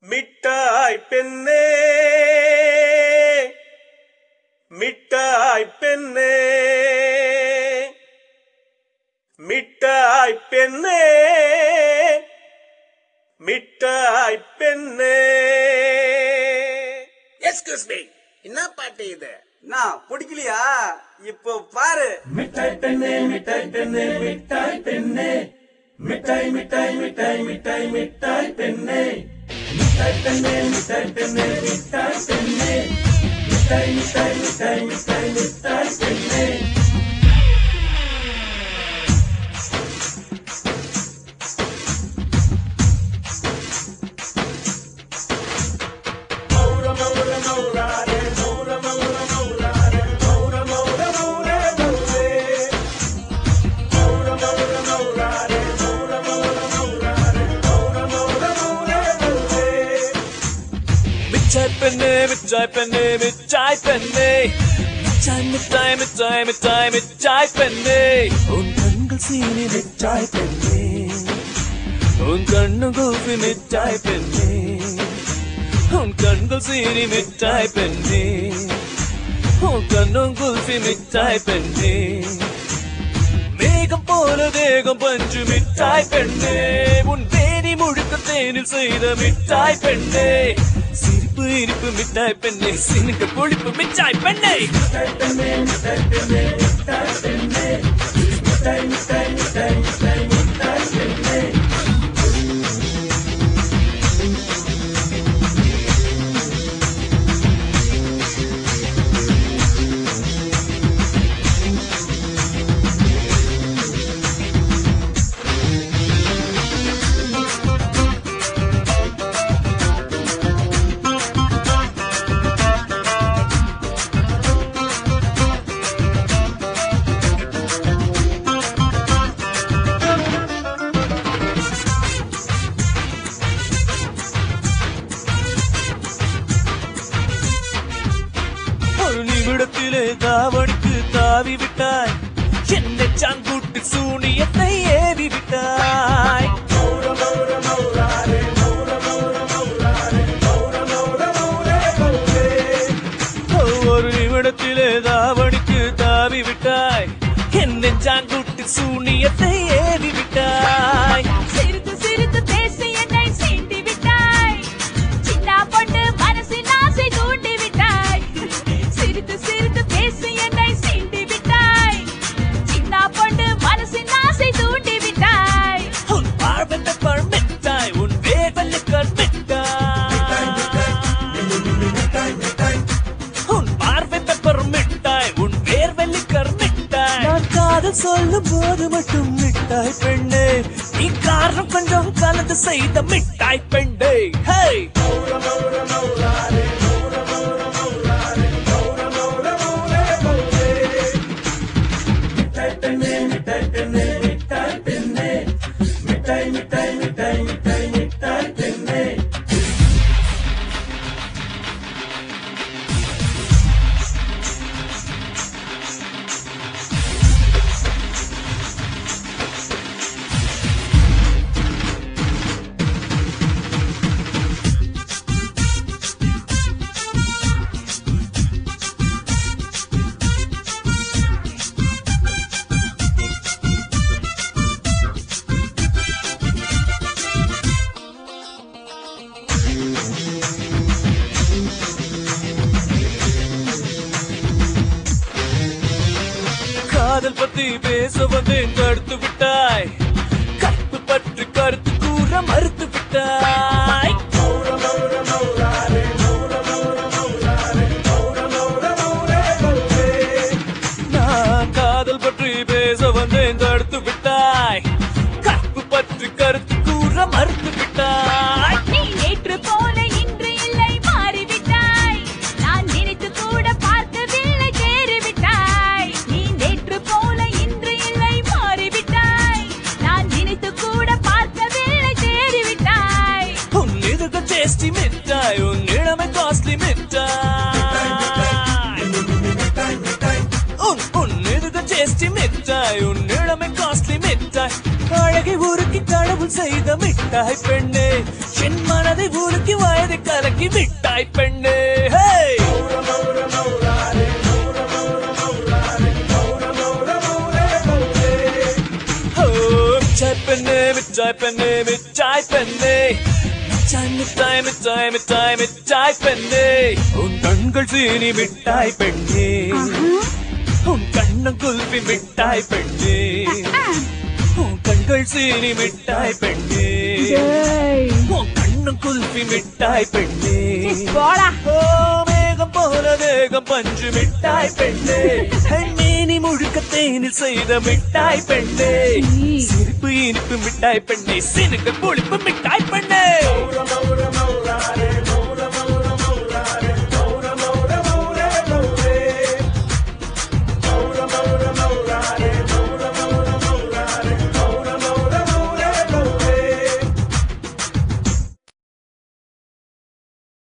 மிட்டாய் பெண்ணே மிட்டாய் பெண்ணே மிட்டாய் பெண்ணே மிட்டாய் பெண்ணே எஸ்கியூஸ் மீ என்ன பாட்டு இது நான் பிடிக்கலையா இப்போ பாரு மிட்டாய் பெண்ணே மிட்டாய் பெண்ணே மிட்டாய் பெண்ணே மிட்டாய் மிட்டாய் மிட்டாய் மிட்டாய் மிட்டாய் பெண்ணே மிட்டாய் பெண்ணே மிட்டாய் பெண்ணே மிட்டாய் பெண்ணே மிட்டாய் மிட்டாய் மிட்டாய் மிட்டாய் மிட்டாய் பெண்ணே மிட்டாய் பெண்ணே மிட்டாய் பெண்ணே மிட்டாய் பெண்ணே மிட்டாய் மிட்டாய் மிட்டாய் மிட்டாய் மிட்டாய் பெண்ணே உன் கண்கள் சீனி மிட்டாய் பெண்ணே உன் கண்ணு கூப்பி மிட்டாய் பெண்ணே உன் கண்கள் சீனி மிட்டாய் பெண்ணே உன் கண்ணும் குல்ஃபி மிட்டாய் பெண்ணே மேகம் போல தேகம் பஞ்சு மிட்டாய் பெண்ணே உன் தேனி முழுக்க தேனில் செய்த மிட்டாய் பெண்ணே சிரிப்பு இனிப்பு மிட்டாய் பெண்ணே சினுக்கு புளிப்பு மிட்டாய் பெண்ணே ஒரு நிமிடத்திலே தாவணிக்கு தாவி விட்டாய் என்னை சாங்கூட்டு சூனியத்தை ஏவி விட்டாய் ஒரு நிமிடத்திலே தாவணிக்கு தாவி விட்டாய் என்னை சாங்கூட்டு சூனியத்தை ஏவி விட்டாய் சிரித்து சிரித்து பேசி என்னை சீண்டி விட்டாய் சின்ன பொண்ணு மனசின் ஆசை தூண்டி விட்டாய் சிரித்து சிரித்து பேசி என்னை சீண்டி விட்டாய் சின்ன பொண்ணு மனசின் ஆசை தூண்டி விட்டாய் உன் பார்வத்தை பர்மிட்டாய் உன் வேவல்ல கர்மிட்டாய் உன் பார்வத்தை பர்மிட்டாய் உன் வேர்வெல்லி கர்மிட்டாய் நான் காதல் சொல்லும் போது மட்டும் மிட்டாய் பெண்ணே நீ காரணம் கொஞ்சம் கலந்து செய்த மிட்டாய் பெண்ணே ஹே காதல் பத்தி பேச வந்தேன் தடுத்து விட்டாய் கற்பு பற்றி கருத்து கூற மறுத்து விட்டாய் நான் காதல் பற்றி பேச வந்தேன் தடுத்து விட்டாய் கற்பு பற்றி கருத்து கூற மறுத்து விட்டாய் நீ நேற்று போல இன்று இல்லை மாறிவிட்டாய் நான் நினைத்து கூட பார்க்கவில்லை தேறிவிட்டாய் நீ நேற்று போல இன்று இல்லை மாறிவிட்டாய் நான் நினைத்து கூட பார்க்கவில்லை தேறிவிட்டாய் உன் எதுக்கு டேஸ்டி மிட்டாய் உன் இளமை காஸ்ட்லி மிட்டாய் உன் உன் எதுக்கு டேஸ்டி மிட்டாய் உன் இளமை காஸ்ட்லி மிட்டாய் அழகை உருக்கி கடவுள் செய்த மிட்டாய் பெண்ணே என் மனதை உருக்கி வாய் அழகி மிட்டாய் பெண்ணே ஹே ஓ, மிட்டாய் பெண்ணே மிட்டாய் பெண்ணே மிட்டாய் பெண்ணே மிட்டாய் மிட்டாய் மிட்டாய் மிட்டாய் மிட்டாய் பெண்ணே உன் கண்கள் சீனி மிட்டாய் பெண்ணே உன் கண்ணம் குல்பி மிட்டாய் பெண்ணே உன் கண்கள் சீனி மிட்டாய் பெண்ணே உன் கண்ணம் குல்பி மிட்டாய் பெண்ணே போடா ஓ மேகம் போல வேகம் பஞ்சு மிட்டாய் பெண்ணே மேனி முழுக்க தேனில் செய்த மிட்டாய் பெண்ணே சிரிப்பு இனிப்பு மிட்டாய் பெண்ணே சிறுக புளிப்பு மிட்டாய் பெண்ணே மௌர மௌர